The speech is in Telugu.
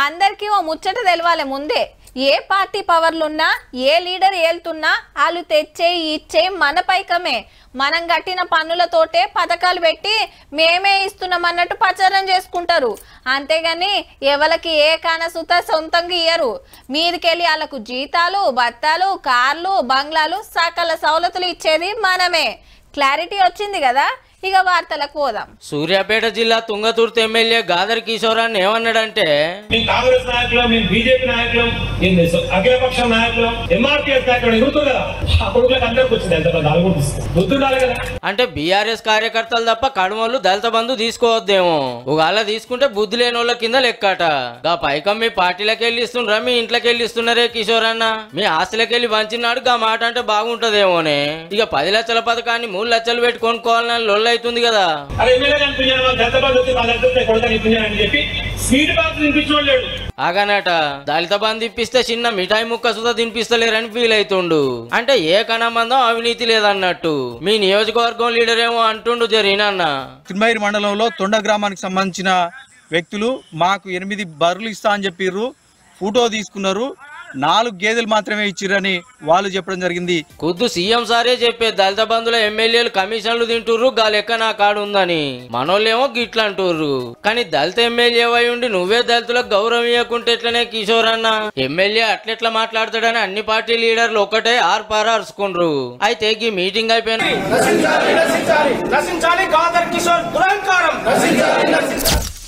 అందరికీ ఓ ముచ్చట తెలవాలి ముందే ఏ పార్టీ పవర్లున్నా ఏ లీడర్ ఏలుతున్నా వాళ్ళు తెచ్చే ఇచ్చే మన పైకమే మనం కట్టిన పన్నులతోటే పథకాలు పెట్టి మేమే ఇస్తున్నాం అన్నట్టు ప్రచారం చేసుకుంటారు అంతేగాని ఎవరికి ఏ కానసుత సొంతంగా ఇయ్యరు మీదికెళ్ళి వాళ్ళకు జీతాలు బత్తాలు కార్లు బంగ్లాలు సకల సవలతులు ఇచ్చేది మనమే క్లారిటీ వచ్చింది కదా ఇక వార్తలకు పోదాం సూర్యాపేట జిల్లా తుంగతుర్తి ఎమ్మెల్యే గాదర్ కిషోరాన్ని ఏమన్నాడంటే మేము కాంగ్రెస్ నాయకులం మేము బీజేపీ నాయకులం మేము అఖిలపక్ష నాయకులం ఎంఆర్పీఎస్ నాయకులు ఎగురుతుంది కదా ఆ కొడుకులకు అందరికి వచ్చింది ఎంత పెద్ద ఆలోచిస్తుంది గుర్తుండాలి కదా అంటే బీఆర్ఎస్ కార్యకర్తలు తప్ప కడుమోళ్ళు దళిత బంధు తీసుకోవద్దేమో ఒకవేళ తీసుకుంటే బుద్ధి లేని వాళ్ళ కింద లెక్కట గా పైకం మీ పార్టీలకు వెళ్ళి ఇస్తుండ్రా మీ ఇంట్లోకి వెళ్ళి ఇస్తున్నారే కిషోర్ అన్న మీ ఆస్తులకి వెళ్ళి వంచినాడు గా మాట అంటే బాగుంటదేమోనే ఇక పది లక్షల పథకాన్ని మూడు లక్షలు పెట్టి కొనుక్కోవాలని లొల్లు అవుతుంది కదా అది ఎమ్మెల్యే కనిపించాను మా దళిత బంధు వచ్చి మా దళిత కొడుకు కనిపించాను అని చెప్పి స్వీట్ బాక్స్ తినిపించిన లేడు ఆగనట దళిత బంధు ఇప్పిస్తే చిన్న మిఠాయి ముక్క సుధా తినిపిస్తలేరని ఫీల్ అవుతుండు అంటే ఏ కణమందం అవినీతి లేదన్నట్టు మీ నియోజకవర్గం లీడర్ ఏమో అంటుండు జరిగినన్న తిన్మైర్ మండలంలో తొండ గ్రామానికి సంబంధించిన వ్యక్తులు మాకు ఎనిమిది బర్రెలు ఇస్తా అని చెప్పిర్రు ఫోటో తీసుకున్నారు నాలుగు గేదెలు మాత్రమే ఇచ్చిర్రని వాళ్ళు చెప్పడం జరిగింది ఖుద్దు సీఎం సారే చెప్పే దళిత బంధుల ఎమ్మెల్యేలు కమిషన్లు తింటుర్రు గా లెక్క నా కాడు ఉందని మనోళ్ళేమో గిట్ల అంటుర్రు కానీ దళిత ఎమ్మెల్యే అయి ఉండి నువ్వే దళితులకు గౌరవం ఇవ్వకుంటే ఎట్లనే కిషోర్ అన్న ఎమ్మెల్యే అట్లెట్లా మాట్లాడతాడని అన్ని పార్టీ లీడర్లు ఒక్కటే ఆరు పారార్చుకుండ్రు అయితే ఈ మీటింగ్ అయిపోయిన నశించాలి గాదర్ కిషోర్ దురహంకారం